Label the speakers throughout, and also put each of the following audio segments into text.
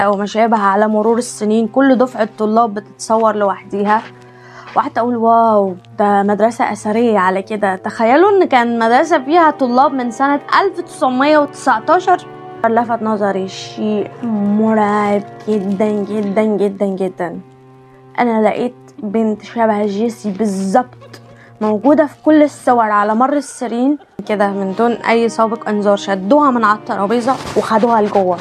Speaker 1: او ما شابه على مرور السنين كل دفعة طلاب بتتصور لوحديها وقعدت اقول واو ده مدرسة اثرية على كده تخيلوا ان كان مدرسة فيها طلاب من سنة 1919 لفت نظري شيء مرعب جدا جدا جدا جدا انا لقيت بنت شبه جيسي بالظبط موجودة في كل الصور على مر السنين كده من دون أي سابق إنذار شدوها من على الترابيزة وخدوها لجوه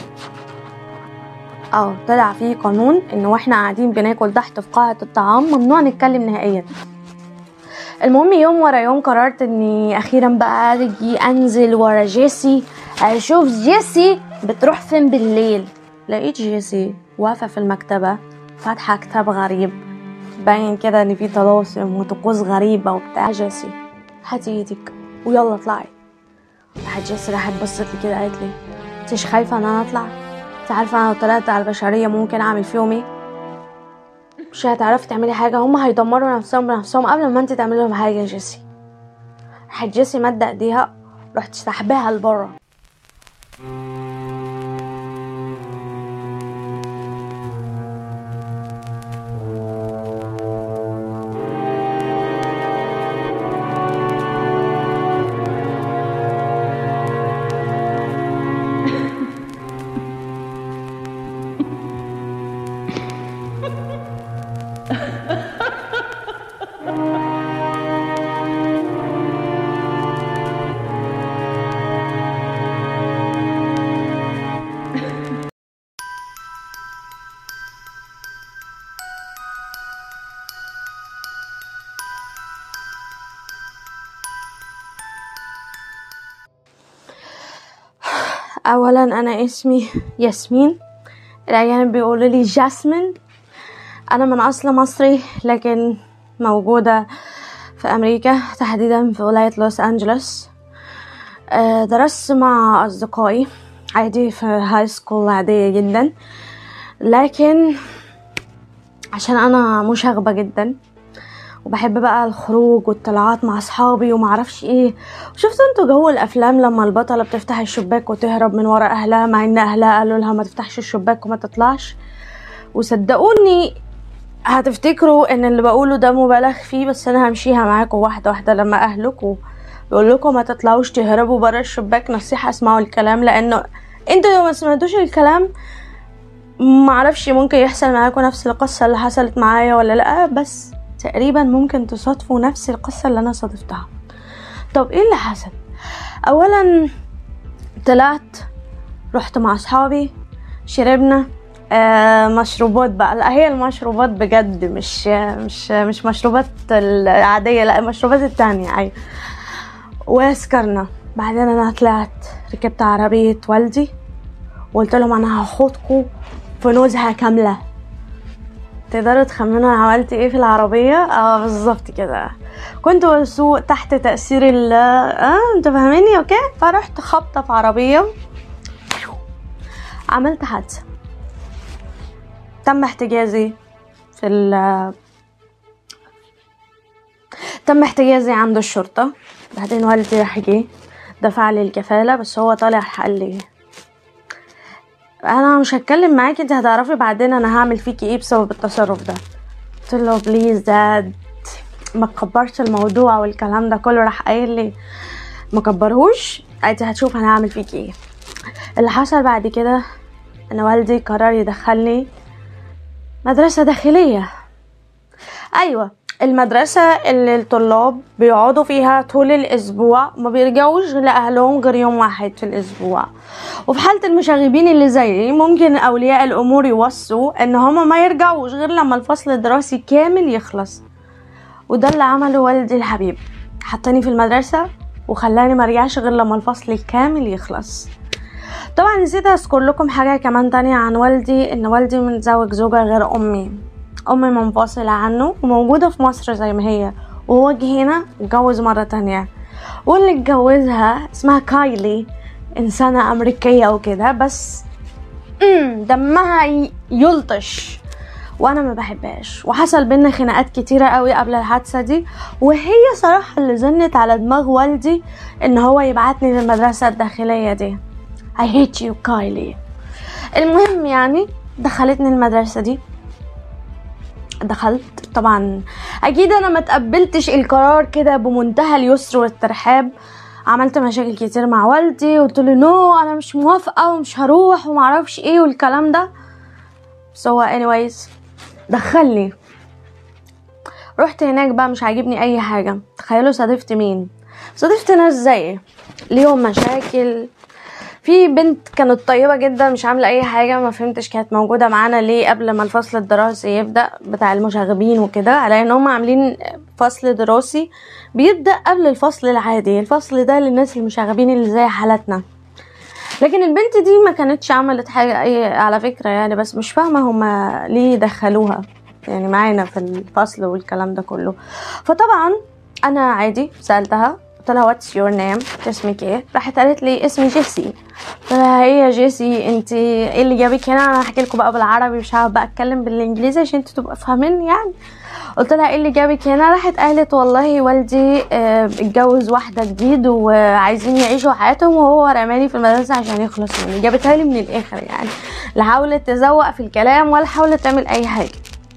Speaker 1: اه طلع فيه قانون إن واحنا قاعدين بناكل تحت في قاعة الطعام ممنوع نتكلم نهائيا المهم يوم ورا يوم قررت اني اخيرا بقى اجي انزل ورا جيسي اشوف جيسي بتروح فين بالليل لقيت جيسي واقفه في المكتبه فاتحه كتاب غريب باين كده ان في طلاسم وطقوس غريبه وبتاع جيسي هاتي ايدك ويلا اطلعي راحت جيسي راحت بصت لي كده قالت لي انتش خايفه ان انا اطلع انت عارفه انا لو طلعت على البشريه ممكن اعمل فيهم ايه مش هتعرفي تعملي حاجة هما هيدمروا نفسهم بنفسهم قبل ما انت تعملي لهم حاجة يا جيسي راحت جيسي مادة ايديها رحت سحباها لبره اولا انا اسمي ياسمين الاجانب بيقولوا لي جاسمين انا من اصل مصري لكن موجودة في امريكا تحديدا في ولاية لوس انجلوس آه، درست مع اصدقائي عادي في هاي سكول عادية جدا لكن عشان انا مشاغبة جدا وبحب بقى الخروج والطلعات مع اصحابي ومعرفش ايه شفتوا انتوا جو الافلام لما البطله بتفتح الشباك وتهرب من ورا اهلها مع ان اهلها قالوا لها ما تفتحش الشباك وما تطلعش وصدقوني هتفتكروا ان اللي بقوله ده مبالغ فيه بس انا همشيها معاكم واحده واحده لما اهلكوا بيقول لكم ما تطلعوش تهربوا برا الشباك نصيحه اسمعوا الكلام لانه انتوا لو ما سمعتوش الكلام معرفش ممكن يحصل معاكم نفس القصه اللي حصلت معايا ولا لا بس تقريبا ممكن تصادفوا نفس القصة اللي أنا صادفتها طب ايه اللي حصل أولا طلعت رحت مع أصحابي شربنا آه مشروبات بقى لا هي المشروبات بجد مش مش مش مشروبات العادية لا المشروبات التانية أيوة وسكرنا بعدين أنا طلعت ركبت عربية والدي وقلت لهم أنا هاخدكوا في نزهة كاملة تقدروا تخمنوا انا عملت ايه في العربية اه بالظبط كده كنت بسوق تحت تأثير ال اه انتوا فاهميني اوكي فرحت خبطة في عربية عملت حادثة تم احتجازي في ال تم احتجازي عند الشرطة بعدين والدي راح جه دفع لي الكفالة بس هو طالع قال لي انا مش هتكلم معاكي انت هتعرفي بعدين انا هعمل فيكي ايه بسبب التصرف ده قلت له بليز داد ما تكبرش الموضوع والكلام ده كله راح قايل لي ما كبرهوش انت هتشوف انا هعمل فيكي ايه اللي حصل بعد كده ان والدي قرر يدخلني مدرسة داخلية ايوه المدرسة اللي الطلاب بيقعدوا فيها طول الأسبوع ما بيرجعوش لأهلهم غير يوم واحد في الأسبوع وفي حالة المشاغبين اللي زيي ممكن أولياء الأمور يوصوا إن هما ما يرجعوش غير لما الفصل الدراسي كامل يخلص وده اللي عمله والدي الحبيب حطني في المدرسة وخلاني مرجعش غير لما الفصل الكامل يخلص طبعا نسيت اذكر لكم حاجة كمان تانية عن والدي ان والدي متزوج زوجة غير امي امي منفصلة عنه وموجودة في مصر زي ما هي وهو جه هنا واتجوز مرة تانية واللي اتجوزها اسمها كايلي انسانة امريكية وكده بس مم دمها ي- يلطش وانا ما بحبهاش وحصل بينا خناقات كتيرة قوي قبل الحادثة دي وهي صراحة اللي زنت على دماغ والدي ان هو يبعتني للمدرسة الداخلية دي I hate you كايلي المهم يعني دخلتني المدرسة دي دخلت طبعا اكيد انا ما تقبلتش القرار كده بمنتهى اليسر والترحاب عملت مشاكل كتير مع والدي وقلت له نو انا مش موافقه ومش هروح ومعرفش ايه والكلام ده بس هو anyways دخلني رحت هناك بقى مش عاجبني اي حاجه تخيلوا صادفت مين صادفت ناس زيي ليهم مشاكل في بنت كانت طيبه جدا مش عامله اي حاجه ما فهمتش كانت موجوده معانا ليه قبل ما الفصل الدراسي يبدا بتاع المشاغبين وكده على ان هم عاملين فصل دراسي بيبدا قبل الفصل العادي الفصل ده للناس المشاغبين اللي زي حالتنا لكن البنت دي ما كانتش عملت حاجه اي على فكره يعني بس مش فاهمه هما ليه دخلوها يعني معانا في الفصل والكلام ده كله فطبعا انا عادي سالتها قلت لها واتس يور نيم اسمك ايه راحت قالت لي اسمي جيسي قلت لها ايه يا جيسي انت ايه اللي جابك هنا انا هحكي لكم بقى بالعربي مش هقعد بقى اتكلم بالانجليزي عشان انتوا تبقوا فاهمين يعني قلت لها ايه اللي جابك هنا راحت قالت والله والدي آه، اتجوز واحده جديد وعايزين يعيشوا حياتهم وهو رماني في المدرسه عشان يخلص مني جابتها لي من الاخر يعني لا حاولت تزوق في الكلام ولا حاولت تعمل اي حاجه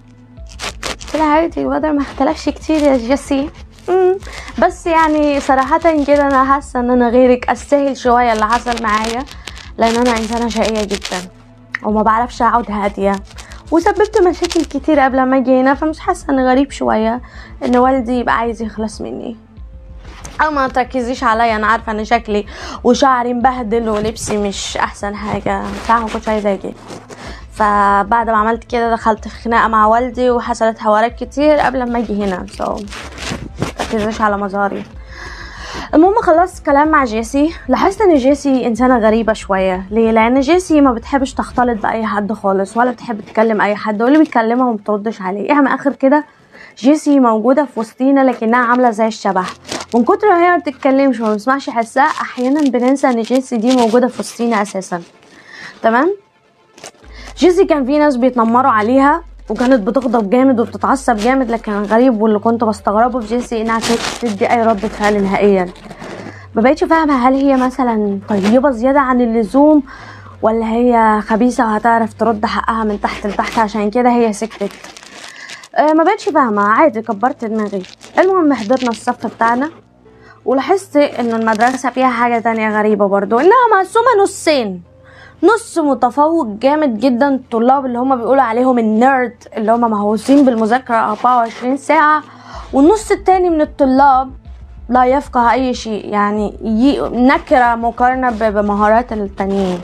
Speaker 1: قلت لها عادي الوضع ما اختلفش كتير يا جيسي مم. بس يعني صراحة كده أنا حاسة إن أنا غيرك أستاهل شوية اللي حصل معايا لأن أنا إنسانة شقية جدا وما بعرفش أقعد هادية وسببت مشاكل كتير قبل ما أجي هنا فمش حاسة إن غريب شوية إن والدي يبقى عايز يخلص مني أو ما تركزيش عليا أنا عارفة إن شكلي وشعري مبهدل ولبسي مش أحسن حاجة بصراحة ما كنتش عايزة أجي فبعد ما عملت كده دخلت في خناقة مع والدي وحصلت حوارات كتير قبل ما أجي هنا so تركزيش على مظهري المهم خلصت كلام مع جيسي لاحظت ان جيسي انسانه غريبه شويه ليه لان جيسي ما بتحبش تختلط باي حد خالص ولا بتحب تكلم اي حد واللي بيتكلمها وما بتردش عليه يعني من اخر كده جيسي موجوده في وسطينا لكنها عامله زي الشبح من كتر ما هي ما بتتكلمش وما بنسمعش حسها احيانا بننسى ان جيسي دي موجوده في وسطينا اساسا تمام جيسي كان في ناس بيتنمروا عليها وكانت بتغضب جامد وبتتعصب جامد لكن الغريب واللي كنت بستغربه في جيسي انها كانت تدي اي ردة فعل نهائيا ما بقتش فاهمة هل هي مثلا طيبة زيادة عن اللزوم ولا هي خبيثة وهتعرف ترد حقها من تحت لتحت عشان كده هي سكتت أه ما بقتش فاهمة عادي كبرت دماغي المهم حضرنا الصف بتاعنا ولاحظت ان المدرسة فيها حاجة تانية غريبة برضو انها مقسومة نصين نص متفوق جامد جدا الطلاب اللي هم بيقولوا عليهم النيرد اللي هم مهووسين بالمذاكرة 24 ساعة والنص التاني من الطلاب لا يفقه أي شيء يعني ي- نكرة مقارنة ب- بمهارات التانيين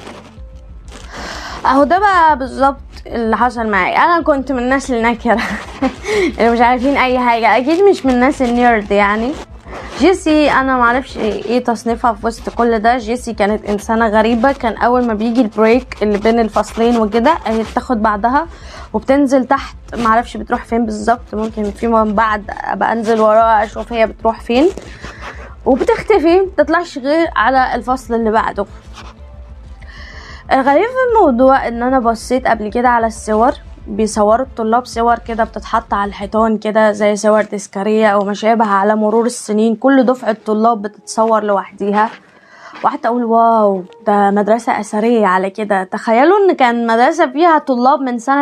Speaker 1: اهو ده بقى بالظبط اللي حصل معايا انا كنت من الناس النكره اللي مش عارفين اي حاجه اكيد مش من الناس النيرد يعني جيسي انا معرفش ايه تصنيفها في وسط كل ده جيسي كانت انسانه غريبه كان اول ما بيجي البريك اللي بين الفصلين وكده هي بتاخد بعضها وبتنزل تحت معرفش بتروح فين بالظبط ممكن فيما بعد ابقى انزل وراها اشوف هي بتروح فين وبتختفي متطلعش غير على الفصل اللي بعده الغريب في الموضوع ان انا بصيت قبل كده على الصور بيصوروا الطلاب صور كده بتتحط على الحيطان كده زي صور تذكارية او ما شابه على مرور السنين كل دفعة طلاب بتتصور لوحديها وقعدت اقول واو ده مدرسة اثرية على كده تخيلوا ان كان مدرسة فيها طلاب من سنة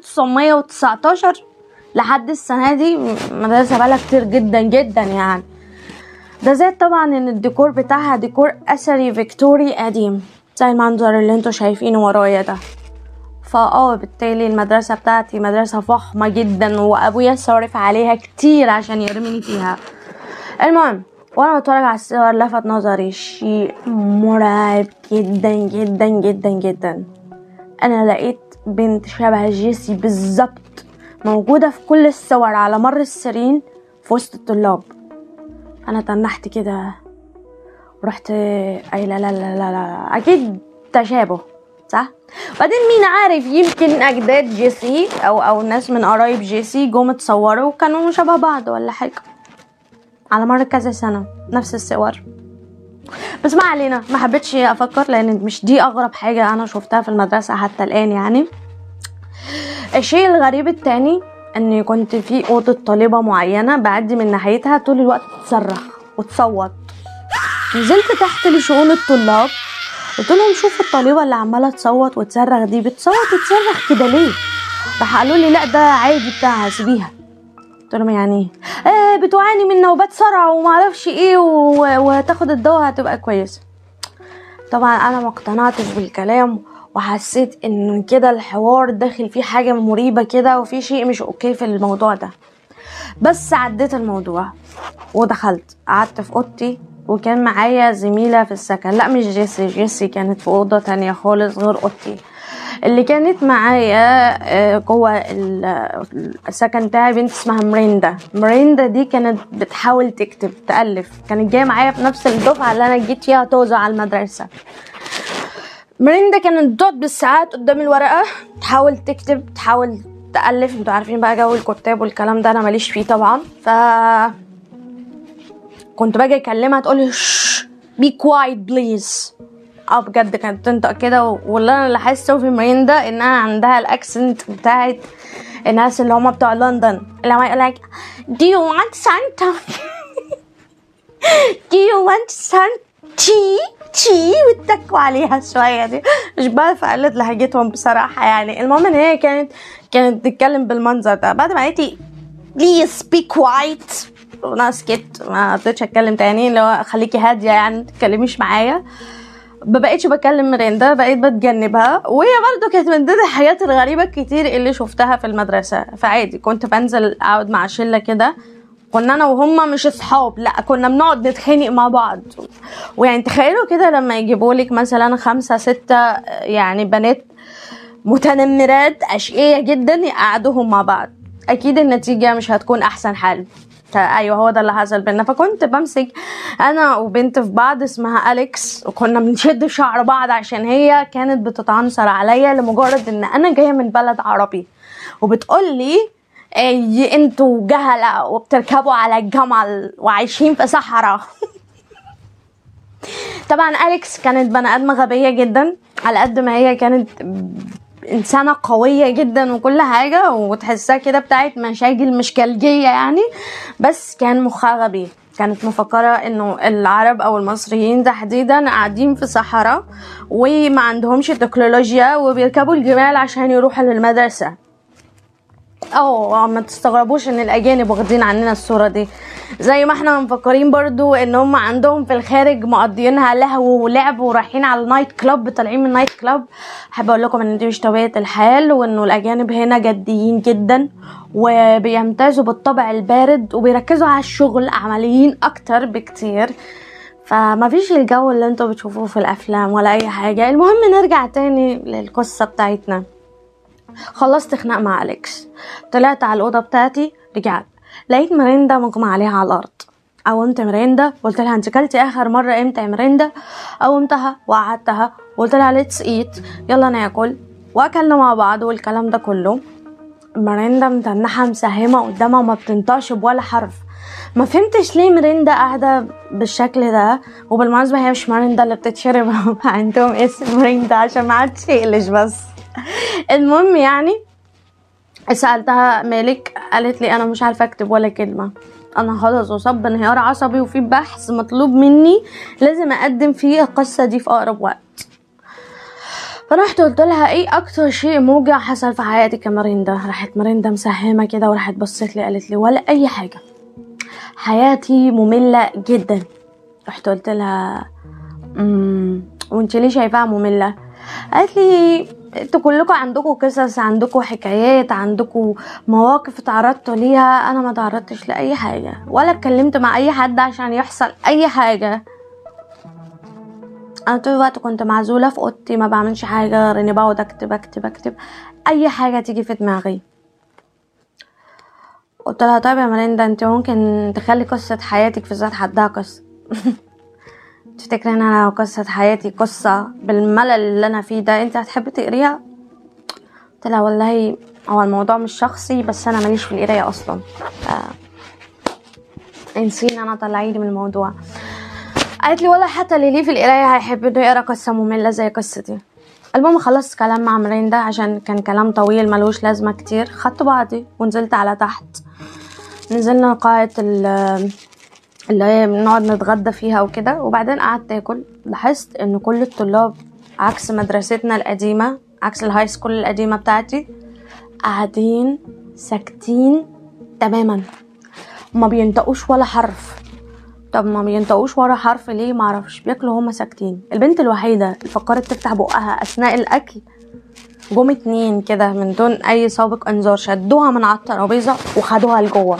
Speaker 1: 1919 لحد السنة دي مدرسة بقالها كتير جدا جدا يعني ده زائد طبعا ان الديكور بتاعها ديكور اثري فيكتوري قديم زي المنظر اللي انتوا شايفينه ورايا ده فاه بالتالي المدرسة بتاعتي مدرسة فخمة جدا وابويا صارف عليها كتير عشان يرميني فيها المهم وانا بتفرج على الصور لفت نظري شيء مرعب جدا جدا جدا جدا انا لقيت بنت شبه جيسي بالظبط موجودة في كل الصور على مر السنين في وسط الطلاب انا تنحت كده ورحت قايله لا لا لا لا اكيد تشابه صح بعدين مين عارف يمكن اجداد جيسي او او ناس من قرايب جيسي جم اتصوروا وكانوا شبه بعض ولا حاجه على مر كذا سنه نفس الصور بس ما علينا ما حبيتش افكر لان مش دي اغرب حاجه انا شفتها في المدرسه حتى الان يعني الشيء الغريب التاني اني كنت في اوضه طالبه معينه بعدي من ناحيتها طول الوقت تصرخ وتصوت نزلت تحت لشؤون الطلاب قلت لهم شوفوا الطالبه اللي عماله تصوت وتصرخ دي بتصوت وتصرخ كده ليه راح قالوا لي لا ده عادي بتاعها سيبيها قلت لهم يعني ايه آه بتعاني من نوبات صرع وما اعرفش ايه وهتاخد الدواء هتبقى كويسه طبعا انا ما اقتنعتش بالكلام وحسيت ان كده الحوار داخل فيه حاجه مريبه كده وفي شيء مش اوكي في الموضوع ده بس عديت الموضوع ودخلت قعدت في اوضتي وكان معايا زميلة في السكن لا مش جيسي جيسي كانت في أوضة تانية خالص غير أوضتي اللي كانت معايا آه، جوه السكن بتاعي بنت اسمها مريندا مريندا دي كانت بتحاول تكتب تألف كانت جاية معايا في نفس الدفعة اللي أنا جيت فيها توزع على المدرسة مريندا كانت بتقعد بالساعات قدام الورقة تحاول تكتب تحاول تألف انتوا عارفين بقى جو الكتاب والكلام ده أنا ماليش فيه طبعا ف كنت باجي اكلمها تقولي بي كوايت بليز اه بجد كانت تنطق كده واللي انا لاحظته في مريندا انها عندها الاكسنت بتاعت الناس اللي هما بتوع لندن اللي هما يقول لك do you want Santa do you want Santa تي تي واتكوا عليها شويه دي مش بعرف اقلد لهجتهم بصراحه يعني المهم ان هي كانت كانت بتتكلم بالمنظر ده بعد ما قالت لي بليز بي كوايت وانا سكت ما قدرتش اتكلم تاني اللي هو خليكي هاديه يعني ما تتكلميش معايا ما بقيتش بكلم مريندا بقيت بتجنبها وهي برضو كانت من ضمن الحاجات الغريبه الكتير اللي شفتها في المدرسه فعادي كنت بنزل اقعد مع شله كده كنا انا وهما مش اصحاب لا كنا بنقعد نتخانق مع بعض ويعني تخيلوا كده لما يجيبوا لك مثلا خمسة ستة يعني بنات متنمرات اشقية جدا يقعدوهم مع بعض اكيد النتيجة مش هتكون احسن حال ايوه هو ده اللي حصل بينا فكنت بمسك انا وبنت في بعض اسمها اليكس وكنا بنشد في شعر بعض عشان هي كانت بتتعنصر عليا لمجرد ان انا جايه من بلد عربي وبتقول لي ايه انتوا جهلة وبتركبوا على الجمل وعايشين في صحراء طبعا اليكس كانت بني ادمه غبيه جدا على قد ما هي كانت انسانه قويه جدا وكل حاجه وتحسها كده بتاعت مشاكل مش كالجيه يعني بس كان مخها غبي كانت مفكرة انه العرب او المصريين تحديدا قاعدين في صحراء وما عندهمش تكنولوجيا وبيركبوا الجمال عشان يروحوا للمدرسة اه ما تستغربوش ان الاجانب واخدين عننا الصورة دي زي ما احنا مفكرين برضو ان هم عندهم في الخارج مقضيينها لهو ولعب ورايحين على النايت كلاب طالعين من النايت كلاب احب اقول لكم ان دي مش طبيعه الحال وانه الاجانب هنا جديين جدا وبيمتازوا بالطبع البارد وبيركزوا على الشغل عمليين اكتر بكتير فما فيش الجو اللي انتوا بتشوفوه في الافلام ولا اي حاجه المهم نرجع تاني للقصه بتاعتنا خلصت خناق مع اليكس طلعت على الاوضه بتاعتي رجعت لقيت مريندا مغمى عليها على الارض قومت مريندا قلت لها انت كلتي اخر مره امتى يا مريندا قومتها وقعدتها وقلت لها ليتس ايت يلا ناكل واكلنا مع بعض والكلام ده كله مريندا متنحة مساهمة قدامها وما بتنطقش بولا حرف ما فهمتش ليه مريندا قاعدة بالشكل ده وبالمناسبة هي مش مريندا اللي بتتشرب عندهم اسم مريندا عشان ما عادش يقلش بس المهم يعني سألتها مالك قالت لي أنا مش عارفة أكتب ولا كلمة أنا خلاص أصاب بانهيار عصبي وفي بحث مطلوب مني لازم أقدم فيه القصة دي في أقرب وقت فرحت قلت لها ايه اكتر شيء موجع حصل في حياتك يا مريندا راحت مريندا مساهمه كده وراحت بصت لي قالت لي ولا اي حاجه حياتي ممله جدا رحت قلت لها امم وانت ليه شايفاها ممله قالت لي انتوا كلكم عندكم قصص عندكم حكايات عندكم مواقف تعرضتوا ليها انا ما تعرضتش لاي حاجه ولا اتكلمت مع اي حد عشان يحصل اي حاجه انا طول الوقت كنت معزوله في اوضتي ما بعملش حاجه غير اني بقعد اكتب اكتب اكتب اي حاجه تيجي في دماغي قلت لها طيب يا مريندا انت ممكن تخلي قصه حياتك في ذات حدها قصه تفتكري ان انا لو قصة حياتي قصة بالملل اللي انا فيه ده انت هتحبي تقريها قلت لها والله هو الموضوع مش شخصي بس انا ماليش في القراية اصلا ف... انسيني انا طلعيني من الموضوع قالت لي ولا حتى اللي ليه في القراية هيحب انه يقرا قصة مملة زي قصتي المهم خلصت كلام مع مريندا عشان كان كلام طويل ملوش لازمة كتير خدت بعضي ونزلت على تحت نزلنا قاعة اللي هي بنقعد نتغدى فيها وكده وبعدين قعدت اكل لاحظت ان كل الطلاب عكس مدرستنا القديمة عكس الهاي سكول القديمة بتاعتي قاعدين ساكتين تماما ما بينطقوش ولا حرف طب ما بينطقوش ورا حرف ليه معرفش بياكلوا هما ساكتين البنت الوحيدة اللي فكرت تفتح بقها أثناء الأكل جم اتنين كده من دون أي سابق إنذار شدوها من على الترابيزة وخدوها لجوه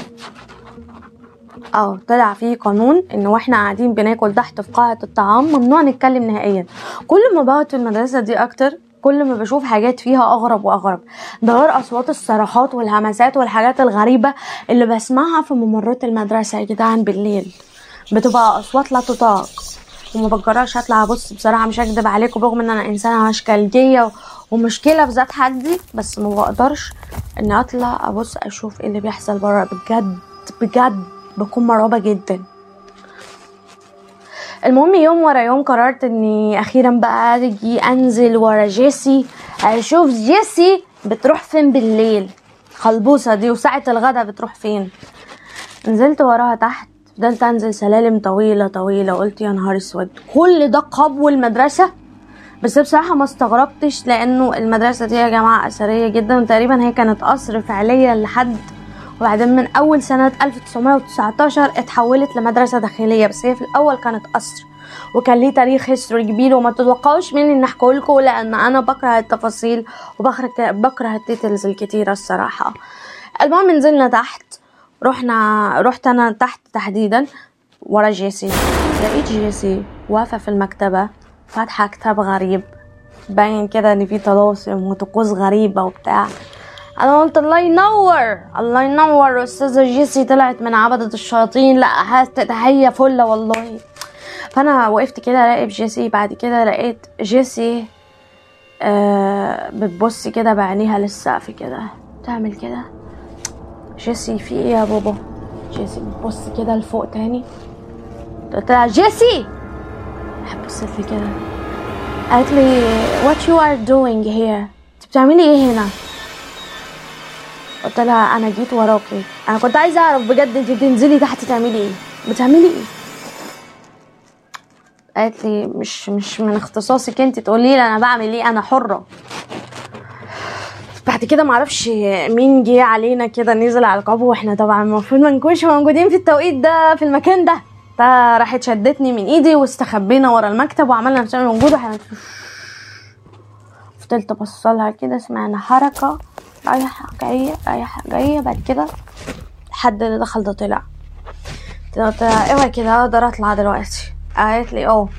Speaker 1: اه طلع في قانون ان واحنا قاعدين بناكل تحت في قاعة الطعام ممنوع نتكلم نهائيا كل ما بقعد في المدرسة دي اكتر كل ما بشوف حاجات فيها اغرب واغرب ده غير اصوات الصراخات والهمسات والحاجات الغريبة اللي بسمعها في ممرات المدرسة يا جدعان بالليل بتبقى اصوات لا تطاق وما بجرأش اطلع ابص بصراحة مش هكدب عليكم برغم ان انا انسانة اشكالجية ومشكلة في ذات حدي بس ما بقدرش اني اطلع ابص اشوف ايه اللي بيحصل بره بجد بجد بكون مرعوبة جدا المهم يوم ورا يوم قررت اني اخيرا بقى اجي انزل ورا جيسي اشوف جيسي بتروح فين بالليل خلبوصة دي وساعة الغدا بتروح فين نزلت وراها تحت فضلت انزل سلالم طويلة طويلة قلت يا نهار اسود كل ده قبو المدرسة بس بصراحة ما استغربتش لانه المدرسة دي يا جماعة اثرية جدا وتقريبا هي كانت قصر فعليا لحد وبعدين من أول سنة 1919 اتحولت لمدرسة داخلية بس هي في الأول كانت قصر وكان ليه تاريخ هيستوري كبير وما تتوقعوش مني ان احكوا لكم لان انا بكره التفاصيل وبكره بكره التيتلز الكتيره الصراحه المهم نزلنا تحت رحنا رحت انا تحت تحديدا ورا جيسي لقيت جيسي واقفه في المكتبه فاتحه كتاب غريب باين كده ان في طلاسم وطقوس غريبه وبتاع انا قلت الله ينور الله ينور استاذه جيسي طلعت من عبدة الشياطين لا هي فله والله فانا وقفت كده اراقب جيسي بعد كده لقيت جيسي آه بتبص كده بعينيها للسقف كده تعمل كده جيسي في ايه يا بابا جيسي بتبص كده لفوق تاني قلت لها جيسي بصت لي كده قالت لي what you are doing here انت بتعملي ايه هنا قلت لها انا جيت وراكي انا كنت عايزه اعرف بجد انت بتنزلي تحت تعملي ايه بتعملي ايه قالت لي مش مش من اختصاصك انت تقولي لي انا بعمل ايه انا حره بعد كده معرفش مين جه علينا كده نزل على القبو واحنا طبعا المفروض ما نكونش موجودين في التوقيت ده في المكان ده ده راحت شدتني من ايدي واستخبينا ورا المكتب وعملنا نفسنا موجود واحنا فضلت بصلها كده سمعنا حركه رايحة جاية رايحة جاية بعد كده الحد اللي دخل ده طلع قلت اوعي كده اقدر اطلع دلوقتي قالت لي اه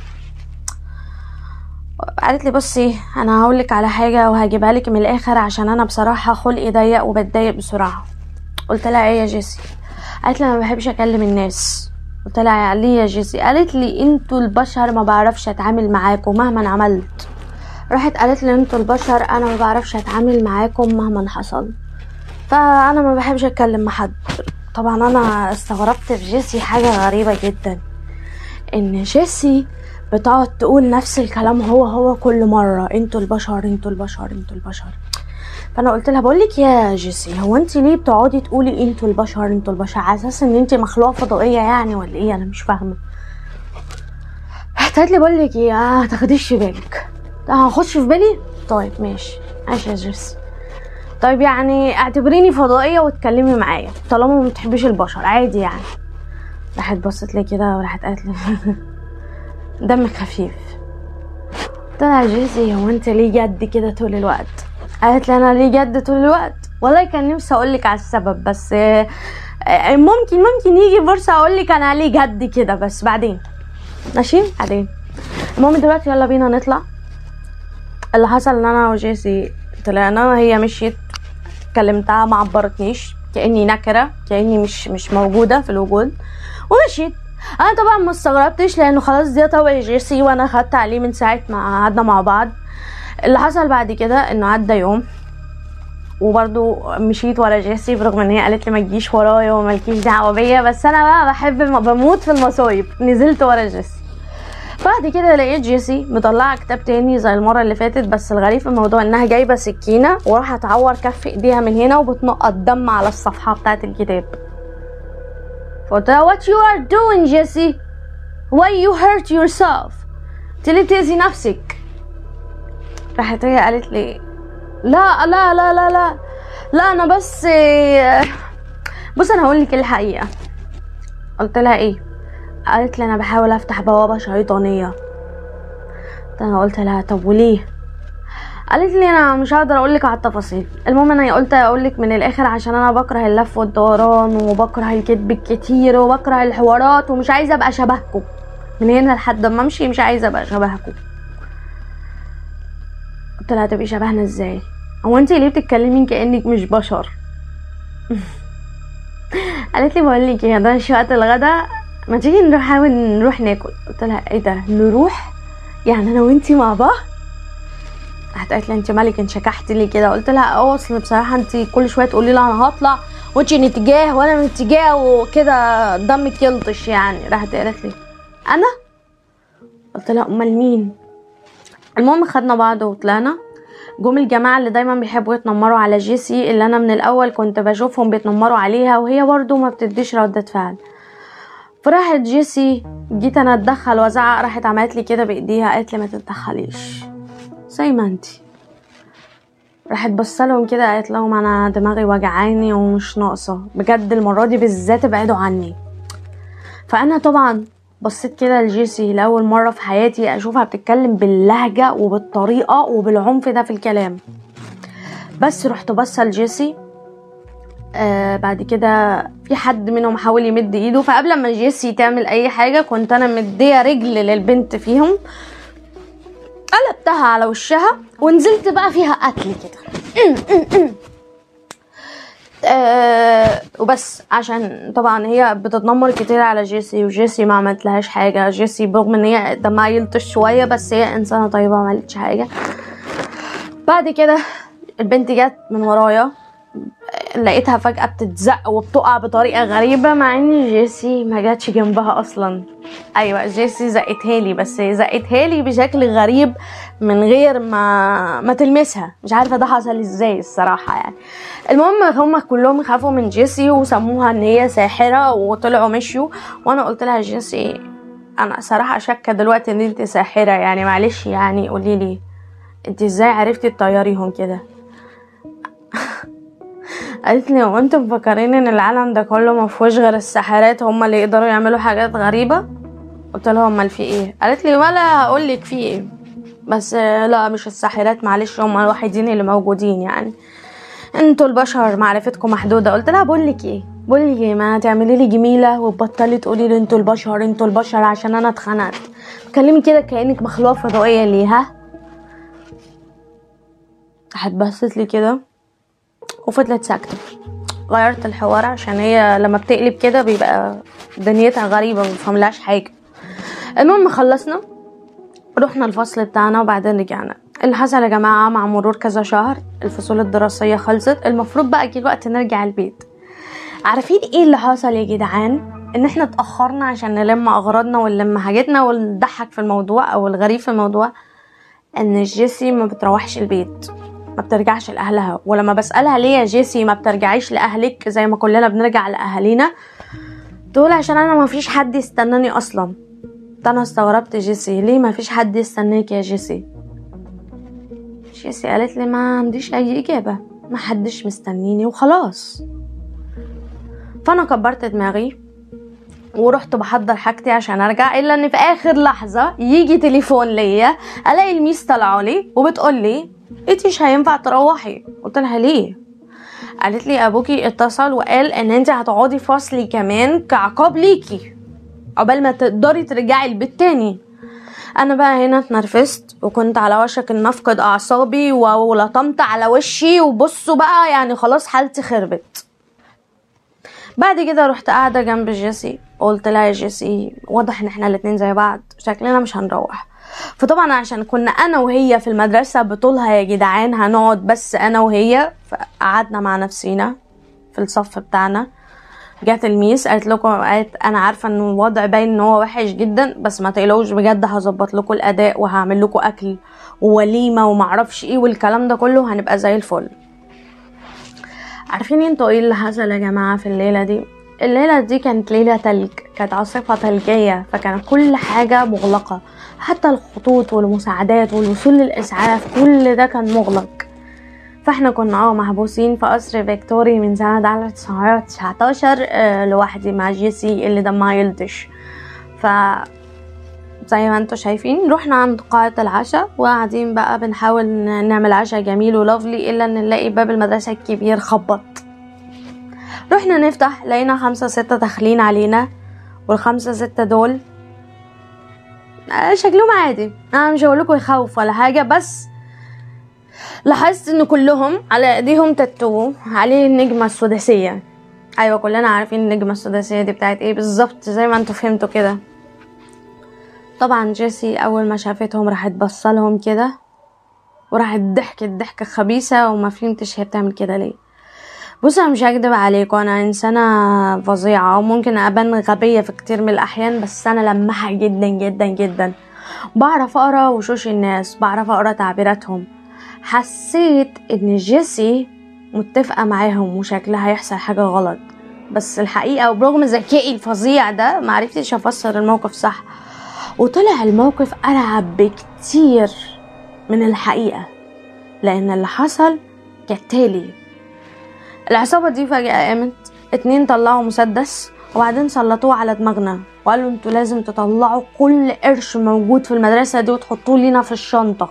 Speaker 1: قالت لي بصي انا هقولك على حاجة وهجيبها لك من الاخر عشان انا بصراحة خلقي ضيق وبتضايق بسرعة قلت لها ايه يا جيسي قالت لي انا ما بحبش اكلم الناس قلت لها ليه يا جيسي قالت لي انتوا البشر ما بعرفش اتعامل معاكم مهما عملت راحت قالت لي انتوا البشر انا ما بعرفش اتعامل معاكم مهما حصل فانا ما بحبش اتكلم مع حد طبعا انا استغربت في جيسي حاجة غريبة جدا ان جيسي بتقعد تقول نفس الكلام هو هو كل مرة انتوا البشر انتوا البشر انتوا البشر فانا قلت لها بقول لك يا جيسي هو انت ليه بتقعدي تقولي انتوا البشر انتوا البشر على اساس ان انت مخلوقه فضائيه يعني ولا ايه انا مش فاهمه قالت لي بقول لك ايه آه تاخديش بالك هخش في بالي طيب ماشي ماشي يا جيسي طيب يعني اعتبريني فضائية واتكلمي معايا طالما ما بتحبيش البشر عادي يعني راحت بصت لي كده وراحت قالت لي دمك خفيف قلت لها جيسي هو انت ليه جد كده طول الوقت قالت لي انا ليه جد طول الوقت والله كان نفسي اقول لك على السبب بس ممكن ممكن يجي فرصه اقول لك انا ليه جد كده بس بعدين ماشي بعدين المهم دلوقتي يلا بينا نطلع اللي حصل ان انا وجيسي طلعنا هي مشيت كلمتها ما عبرتنيش كاني نكره كاني مش مش موجوده في الوجود ومشيت انا طبعا ما استغربتش لانه خلاص دي طبع جيسي وانا خدت عليه من ساعه ما قعدنا مع بعض اللي حصل بعد كده انه عدى يوم وبرضو مشيت ورا جيسي برغم ان هي قالت لي ما تجيش ورايا ومالكيش دعوه بيا بس انا بقى بحب بموت في المصايب نزلت ورا جيسي بعد كده لقيت جيسي مطلعه كتاب تاني زي المره اللي فاتت بس الغريب في الموضوع انها جايبه سكينه وراح تعور كف ايديها من هنا وبتنقط دم على الصفحه بتاعه الكتاب فقلت لها what you are doing جيسي why you hurt yourself تلي تأذي نفسك راحت هي قالت لي لا لا لا لا لا لا انا بس بص انا هقول لك الحقيقه قلت لها ايه قالت لي انا بحاول افتح بوابه شيطانيه انا قلت لها طب وليه قالت لي انا مش هقدر اقول لك على التفاصيل المهم انا قلت اقول لك من الاخر عشان انا بكره اللف والدوران وبكره الكذب الكتير وبكره الحوارات ومش عايزه ابقى شبهكم من هنا لحد ما امشي مش عايزه ابقى شبهكم قلت لها تبقي شبهنا ازاي هو انت ليه بتتكلمي كانك مش بشر قالت لي بقول لك ايه ده مش وقت الغدا ما تيجي نحاول نروح ناكل قلت لها ايه ده نروح يعني انا وانتي مع بعض راحت قالت لي انت مالك انشكحتي لي كده قلت لها اه اصل بصراحه انت كل شويه تقولي لي انا هطلع وانت من اتجاه وانا من اتجاه وكده دمك يلطش يعني راحت قالت لي انا قلت لها امال مين المهم خدنا بعض وطلعنا جم الجماعة اللي دايما بيحبوا يتنمروا على جيسي اللي انا من الاول كنت بشوفهم بيتنمروا عليها وهي برضو ما بتديش ردة فعل فراحت جيسي جيت انا اتدخل وازعق راحت عملت لي كده بايديها قالت لي ما تتدخليش زي ما انتي راحت بصلهم كده قالت لهم انا دماغي وجعاني ومش ناقصه بجد المره دي بالذات ابعدوا عني فانا طبعا بصيت كده لجيسي لاول مره في حياتي اشوفها بتتكلم باللهجه وبالطريقه وبالعنف ده في الكلام بس رحت بصه لجيسي آه بعد كده في حد منهم حاول يمد ايده فقبل ما جيسي تعمل اي حاجه كنت انا مديه رجل للبنت فيهم قلبتها على وشها ونزلت بقى فيها قتل كده آه وبس عشان طبعا هي بتتنمر كتير على جيسي وجيسي ما عملت لهاش حاجه جيسي برغم ان هي دمها يلطش شويه بس هي انسانه طيبه ما عملتش حاجه بعد كده البنت جت من ورايا لقيتها فجأة بتتزق وبتقع بطريقة غريبة مع ان جيسي ما جاتش جنبها اصلا ايوه جيسي زقتها لي بس زقتها لي بشكل غريب من غير ما ما تلمسها مش عارفة ده حصل ازاي الصراحة يعني المهم هم كلهم خافوا من جيسي وسموها ان هي ساحرة وطلعوا مشيوا وانا قلت لها جيسي انا صراحة شاكة دلوقتي ان انت ساحرة يعني معلش يعني قولي لي انت ازاي عرفتي تطيريهم كده قالت لي هو انتوا مفكرين ان العالم ده كله مفهوش غير الساحرات هما اللي يقدروا يعملوا حاجات غريبه قلت لها امال في ايه قالت لي ولا هقول لك في ايه بس لا مش الساحرات معلش هما الوحيدين اللي موجودين يعني انتوا البشر معرفتكم محدوده قلت لها بقول لك ايه بقول لك ايه ما تعملي لي جميله وتبطلي تقولي لي انتوا البشر انتوا البشر عشان انا اتخنقت تكلمي كده كانك مخلوقه فضائيه ليه ها راحت بصت لي كده وفضلت ساكتة غيرت الحوار عشان هي لما بتقلب كده بيبقى دنيتها غريبة مفهملهاش حاجة المهم خلصنا رحنا الفصل بتاعنا وبعدين رجعنا اللي حصل يا جماعة مع مرور كذا شهر الفصول الدراسية خلصت المفروض بقى جه الوقت نرجع البيت عارفين ايه اللي حصل يا جدعان ان احنا اتأخرنا عشان نلم اغراضنا ونلم حاجتنا ونضحك في الموضوع او الغريب في الموضوع ان جيسي ما بتروحش البيت ما بترجعش لاهلها ولما بسالها ليه يا جيسي ما بترجعيش لاهلك زي ما كلنا بنرجع لاهالينا تقول عشان انا ما فيش حد يستناني اصلا ده انا استغربت جيسي ليه ما فيش حد يستناك يا جيسي جيسي قالت لي ما عنديش اي اجابه ما حدش مستنيني وخلاص فانا كبرت دماغي ورحت بحضر حاجتي عشان ارجع الا ان في اخر لحظه يجي تليفون ليا الاقي الميس طالعه لي وبتقول لي انت مش هينفع تروحي قلت لها ليه قالت لي ابوكي اتصل وقال ان انت هتقعدي فصلي كمان كعقاب ليكي عقبال ما تقدري ترجعي البيت تاني انا بقى هنا اتنرفزت وكنت على وشك ان افقد اعصابي ولطمت على وشي وبصوا بقى يعني خلاص حالتي خربت بعد كده رحت قاعدة جنب جيسي قلت لها يا جيسي واضح ان احنا الاتنين زي بعض شكلنا مش هنروح فطبعا عشان كنا انا وهي في المدرسة بطولها يا جدعان هنقعد بس انا وهي فقعدنا مع نفسينا في الصف بتاعنا جات الميس قالت لكم قالت انا عارفه ان الوضع باين ان هو وحش جدا بس ما تقلقوش بجد هظبط لكم الاداء وهعمل لكم اكل ووليمه ومعرفش ايه والكلام ده كله هنبقى زي الفل عارفين انتوا ايه اللي حصل يا جماعه في الليله دي الليله دي كانت ليله تلج كانت عاصفه ثلجيه فكان كل حاجه مغلقه حتى الخطوط والمساعدات والوصول للإسعاف كل ده كان مغلق فاحنا كنا اه محبوسين في قصر فيكتوري من سنة 1919 آه لوحدي مع جيسي اللي دمها يلطش ف زي ما انتوا شايفين رحنا عند قاعة العشاء وقاعدين بقى بنحاول نعمل عشاء جميل ولافلي الا ان نلاقي باب المدرسة الكبير خبط رحنا نفتح لقينا خمسة ستة داخلين علينا والخمسة ستة دول آه، شكلهم عادي انا مش هقولكوا يخوف ولا حاجة بس لاحظت ان كلهم على ايديهم تاتو عليه النجمة السداسية ايوه كلنا عارفين النجمة السداسية دي بتاعت ايه بالظبط زي ما انتوا فهمتوا كده طبعا جيسي اول ما شافتهم راحت بصلهم كده وراحت ضحكت ضحكة خبيثة وما فهمتش هي بتعمل كده ليه بص انا مش هكدب عليكم انا انسانة فظيعة وممكن ابان غبية في كتير من الاحيان بس انا لمحة جدا جدا جدا بعرف اقرا وشوش الناس بعرف اقرا تعبيراتهم حسيت ان جيسي متفقة معاهم وشكلها هيحصل حاجة غلط بس الحقيقة وبرغم ذكائي الفظيع ده معرفتش افسر الموقف صح وطلع الموقف أرعب بكتير من الحقيقة لأن اللي حصل كالتالي العصابة دي فجأة قامت اتنين طلعوا مسدس وبعدين سلطوه على دماغنا وقالوا انتوا لازم تطلعوا كل قرش موجود في المدرسة دي وتحطوه لينا في الشنطة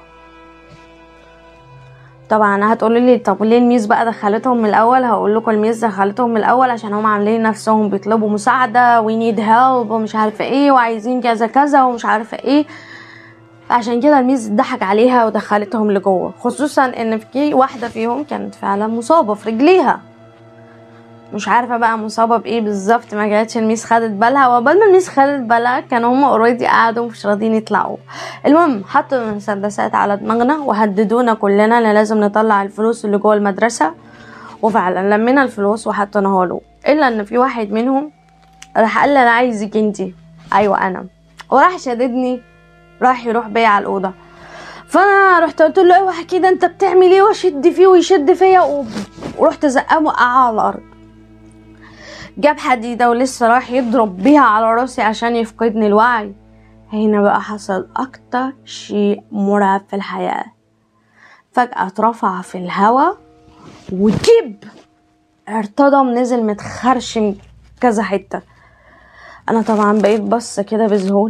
Speaker 1: طبعا هتقولوا لي طب ليه الميس بقى دخلتهم من الاول هقول لكم الميس دخلتهم من الاول عشان هم عاملين نفسهم بيطلبوا مساعده وي نيد هيلب ومش عارفه ايه وعايزين كذا كذا ومش عارفه ايه عشان كده الميس ضحك عليها ودخلتهم لجوه خصوصا ان في واحده فيهم كانت فعلا مصابه في رجليها مش عارفه بقى مصابه بايه بالظبط ما جاتش الميس خدت بالها وقبل ما الميس خدت بالها كانوا هم اوريدي قعدوا مش راضيين يطلعوا المهم حطوا المسدسات على دماغنا وهددونا كلنا ان لازم نطلع الفلوس اللي جوه المدرسه وفعلا لمينا الفلوس وحطيناها له الا ان في واحد منهم راح قال لي انا عايزك انتي ايوه انا وراح شددني راح يروح بيا على الاوضه فانا رحت قلت له اوعى كده انت بتعمل ايه واشد فيه ويشد فيا ورحت زقاه وقعه على الارض جاب حديدة ولسه راح يضرب بيها على راسي عشان يفقدني الوعي هنا بقى حصل أكتر شيء مرعب في الحياة فجأة اترفع في الهوا وجيب ارتضم نزل متخرشم كذا حتة أنا طبعا بقيت بص كده بذهول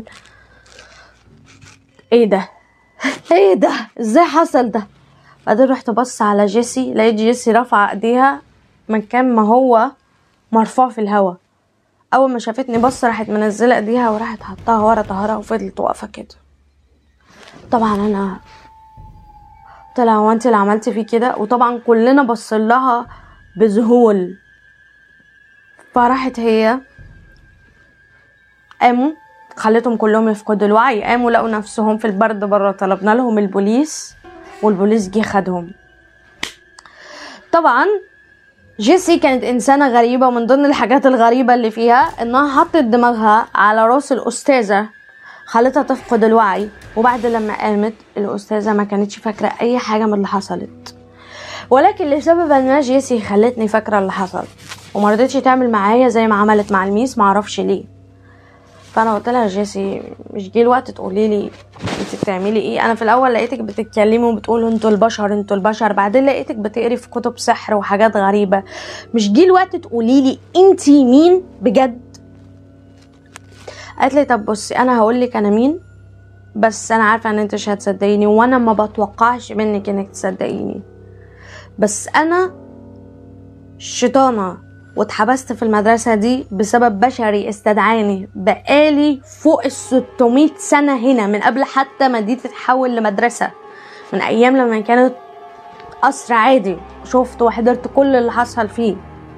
Speaker 1: ايه ده ايه ده ازاي حصل ده بعدين رحت بص على جيسي لقيت جيسي رفع ايديها مكان ما هو مرفوع في الهوا اول ما شافتني بص راحت منزله ايديها وراحت حطاها ورا ظهرها وفضلت واقفه كده طبعا انا طلع هو انت اللي عملتي فيه كده وطبعا كلنا بصلها بذهول فراحت هي قاموا خلتهم كلهم يفقدوا الوعي قاموا لقوا نفسهم في البرد بره طلبنا لهم البوليس والبوليس جه خدهم طبعا جيسي كانت إنسانة غريبة ومن ضمن الحاجات الغريبة اللي فيها إنها حطت دماغها على راس الأستاذة خلتها تفقد الوعي وبعد لما قامت الأستاذة ما كانتش فاكرة أي حاجة من اللي حصلت ولكن لسبب ما جيسي خلتني فاكرة اللي حصل ومرضتش تعمل معايا زي ما عملت مع الميس معرفش ليه فانا قلت لها جيسي مش جه الوقت تقولي لي انت بتعملي ايه انا في الاول لقيتك بتتكلمي وبتقولوا انتوا البشر انتوا البشر بعدين لقيتك بتقري في كتب سحر وحاجات غريبه مش جه الوقت تقولي لي انت مين بجد قالت لي طب بصي انا هقول لك انا مين بس انا عارفه ان انت مش هتصدقيني وانا ما بتوقعش منك انك تصدقيني بس انا شيطانه واتحبست في المدرسة دي بسبب بشري استدعاني بقالي فوق ال 600 سنة هنا من قبل حتى ما دي تتحول لمدرسة من أيام لما كانت قصر عادي شفت وحضرت كل اللي حصل فيه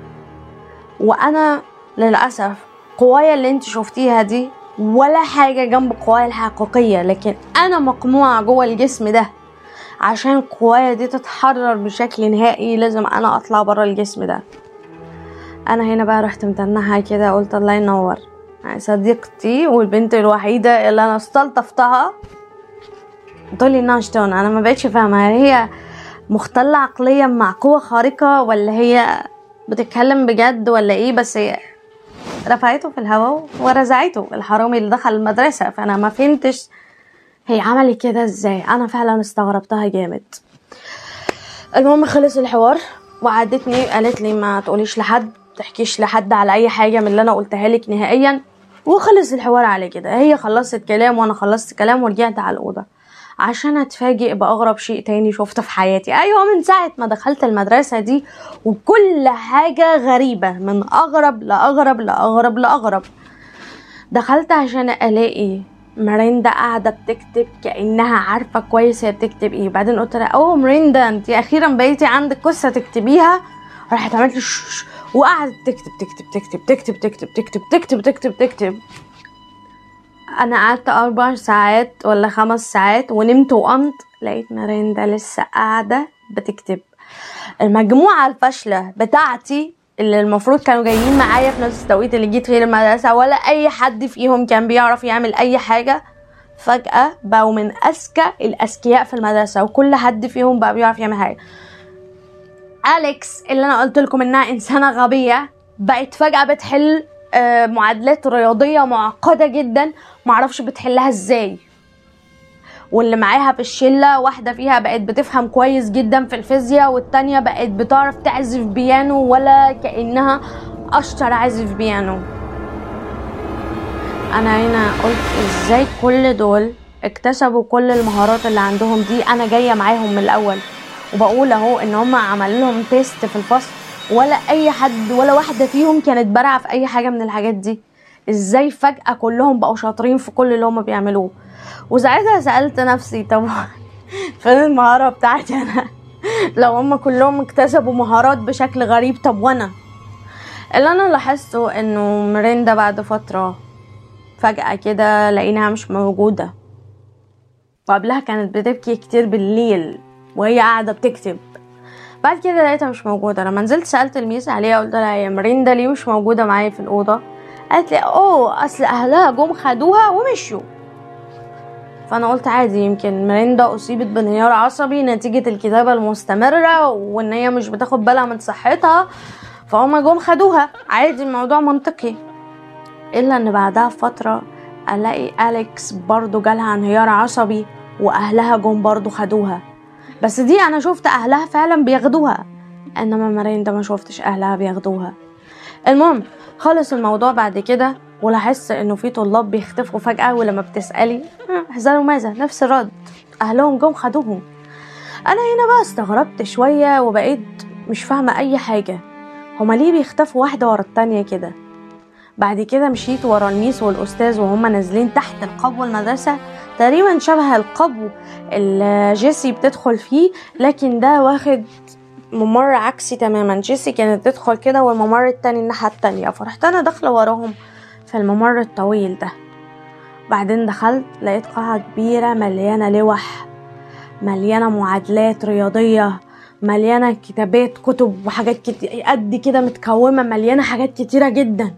Speaker 1: وأنا للأسف قوايا اللي انت شفتيها دي ولا حاجة جنب قوايا الحقيقية لكن أنا مقموعة جوه الجسم ده عشان قوايا دي تتحرر بشكل نهائي لازم أنا أطلع برا الجسم ده انا هنا بقى رحت متنحة كده قلت الله ينور يعني صديقتي والبنت الوحيدة اللي انا استلطفتها تقولي انها شطانة انا ما بقتش فاهمة هل هي مختلة عقليا مع قوة خارقة ولا هي بتتكلم بجد ولا ايه بس هي رفعته في الهواء ورزعته الحرامي اللي دخل المدرسة فانا ما فهمتش هي عملت كده ازاي انا فعلا استغربتها جامد المهم خلص الحوار وعدتني قالت لي ما تقوليش لحد تحكيش لحد على اي حاجه من اللي انا قلتها لك نهائيا وخلص الحوار على كده هي خلصت كلام وانا خلصت كلام ورجعت على الاوضه عشان اتفاجئ باغرب شيء تاني شفته في حياتي ايوه من ساعه ما دخلت المدرسه دي وكل حاجه غريبه من اغرب لاغرب لاغرب لاغرب دخلت عشان الاقي مريندا قاعدة بتكتب كأنها عارفة كويس هي بتكتب ايه بعدين قلت لها اوه مريندا انت اخيرا بقيتي عندك قصة تكتبيها راحت عملت لي شش وقعدت تكتب تكتب تكتب تكتب تكتب تكتب تكتب تكتب تكتب انا قعدت اربع ساعات ولا خمس ساعات ونمت وقمت لقيت مريندا لسه قاعدة بتكتب المجموعة الفاشلة بتاعتي اللي المفروض كانوا جايين معايا في نفس التوقيت اللي جيت فيه المدرسة ولا أي حد فيهم كان بيعرف يعمل أي حاجة فجأة بقوا من أذكى الأذكياء في المدرسة وكل حد فيهم بقى بيعرف يعمل حاجة أليكس اللي أنا قلت لكم إنها إنسانة غبية بقت فجأة بتحل آه، معادلات رياضية معقدة جدا معرفش بتحلها ازاي واللي معاها في الشلة واحدة فيها بقت بتفهم كويس جدا في الفيزياء والتانية بقت بتعرف تعزف بيانو ولا كأنها أشطر عازف بيانو أنا هنا قلت ازاي كل دول اكتسبوا كل المهارات اللي عندهم دي أنا جاية معاهم من الأول وبقول أهو إن هم عملوا لهم تيست في الفصل ولا أي حد ولا واحدة فيهم كانت بارعة في أي حاجة من الحاجات دي ازاي فجأة كلهم بقوا شاطرين في كل اللي هم بيعملوه وساعتها سألت نفسي طب فين المهارة بتاعتي أنا لو هم كلهم اكتسبوا مهارات بشكل غريب طب وأنا اللي أنا لاحظته إنه مريندا بعد فترة فجأة كده لقيناها مش موجودة وقبلها كانت بتبكي كتير بالليل وهي قاعدة بتكتب بعد كده لقيتها مش موجودة لما نزلت سألت الميس عليها قلت لها يا مريندا ليه مش موجودة معايا في الأوضة قالت لي اوه اصل اهلها جم خدوها ومشوا فانا قلت عادي يمكن مريندا اصيبت بانهيار عصبي نتيجة الكتابة المستمرة وان هي مش بتاخد بالها من صحتها فهم جم خدوها عادي الموضوع منطقي الا ان بعدها بفترة الاقي اليكس برضو جالها انهيار عصبي واهلها جم برضو خدوها بس دي انا شفت اهلها فعلا بياخدوها انما مريندا ما شفتش اهلها بياخدوها المهم خلص الموضوع بعد كده ولاحظت انه في طلاب بيختفوا فجأة ولما بتسألي احذروا ماذا نفس الرد اهلهم جم خدوهم انا هنا بقى استغربت شوية وبقيت مش فاهمة اي حاجة هما ليه بيختفوا واحدة ورا التانية كده بعد كده مشيت ورا الميس والاستاذ وهما نازلين تحت القبو المدرسة تقريبا شبه القبو اللي جيسي بتدخل فيه لكن ده واخد ممر عكسي تماما جيسي كانت تدخل كده والممر التاني الناحية التانية فرحت أنا داخلة وراهم في الممر الطويل ده بعدين دخلت لقيت قاعة كبيرة مليانة لوح مليانة معادلات رياضية مليانة كتابات كتب وحاجات كتير قد كده متكومة مليانة حاجات كتيرة جدا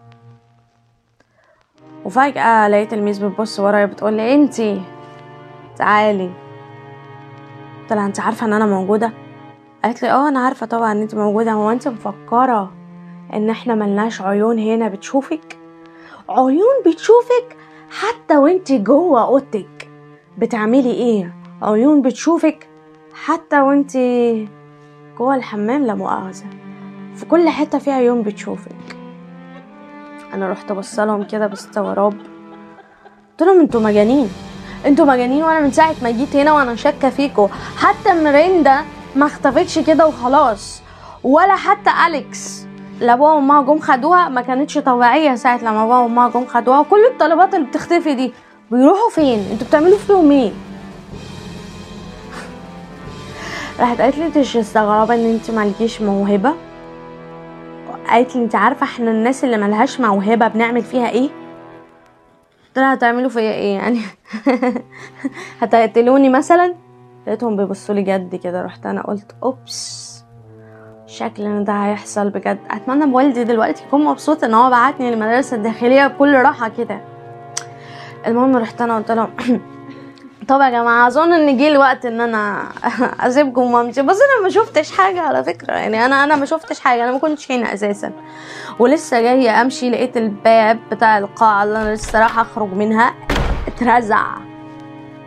Speaker 1: وفجأة لقيت الميس بتبص ورايا بتقول لي انتي تعالي قلت لها انت عارفة ان انا موجودة قالت لي اه انا عارفة طبعا ان انت موجودة هو انت مفكرة ان احنا ملناش عيون هنا بتشوفك عيون بتشوفك حتى وانت جوه اوضتك بتعملي ايه عيون بتشوفك حتى وانت جوه الحمام لا مؤاخذة في كل حتة فيها عيون بتشوفك انا رحت بصلهم كده باستغراب قلت لهم انتوا مجانين انتوا مجانين وانا من ساعه ما جيت هنا وانا شاكه فيكوا حتى مريندا ما اختفتش كده وخلاص ولا حتى اليكس لا بابا وماما جم خدوها ما كانتش طبيعيه ساعه لما بابا وماما جم خدوها وكل الطلبات اللي بتختفي دي بيروحوا فين انتوا بتعملوا فيهم ايه راحت قالت لي انت مش مستغربه ان انت مالكيش موهبه قالت لي انت عارفه احنا الناس اللي ملهاش موهبه بنعمل فيها ايه قلت لها هتعملوا فيا ايه يعني هتقتلوني مثلا لقيتهم بيبصوا لي جد كده رحت انا قلت اوبس شكل ان ده هيحصل بجد اتمنى بوالدي دلوقتي يكون مبسوط ان هو بعتني المدرسه الداخليه بكل راحه كده المهم رحت انا قلت لهم طب يا جماعه اظن ان جه الوقت ان انا اسيبكم وامشي بس انا ما شفتش حاجه على فكره يعني انا انا ما شفتش حاجه انا ما كنتش هنا اساسا ولسه جايه امشي لقيت الباب بتاع القاعه اللي انا لسه رايحه اخرج منها اترزع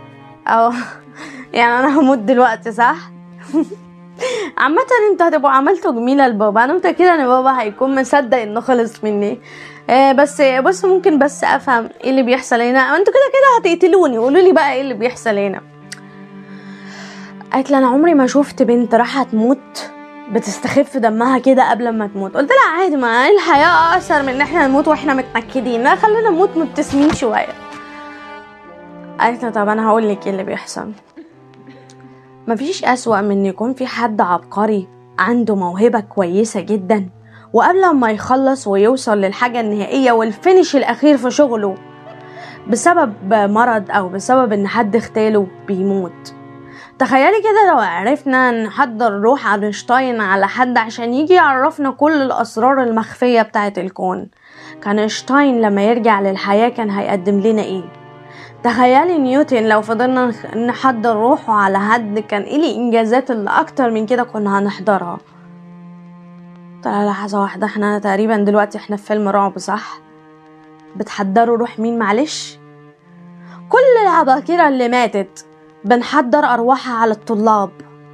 Speaker 1: اه يعني انا هموت دلوقتي صح عامة انتوا هتبقوا عملتوا جميلة لبابا انا متأكدة ان بابا هيكون مصدق انه خلص مني آه بس بص ممكن بس افهم ايه اللي بيحصل هنا انتوا كده كده هتقتلوني قولوا لي بقى ايه اللي بيحصل هنا قالت لي انا عمري ما شفت بنت راح تموت بتستخف دمها كده قبل ما تموت قلت لها عادي ما الحياة اقصر من ان احنا نموت واحنا متنكدين لا خلينا نموت مبتسمين شوية قالت لي طب انا هقول لك ايه اللي بيحصل مفيش أسوأ من إن يكون في حد عبقري عنده موهبة كويسة جدا وقبل ما يخلص ويوصل للحاجة النهائية والفينش الأخير في شغله بسبب مرض أو بسبب إن حد اغتاله بيموت تخيلي كده لو عرفنا نحضر روح أينشتاين على حد عشان يجي يعرفنا كل الأسرار المخفية بتاعة الكون كان اينشتاين لما يرجع للحياة كان هيقدم لنا ايه تخيلي نيوتن لو فضلنا نحضر روحه على حد كان ايه الانجازات اللي اكتر من كده كنا هنحضرها طلع لحظة واحدة احنا تقريبا دلوقتي احنا في فيلم رعب صح بتحضروا روح مين معلش كل العباقرة اللي ماتت بنحضر أرواحها على الطلاب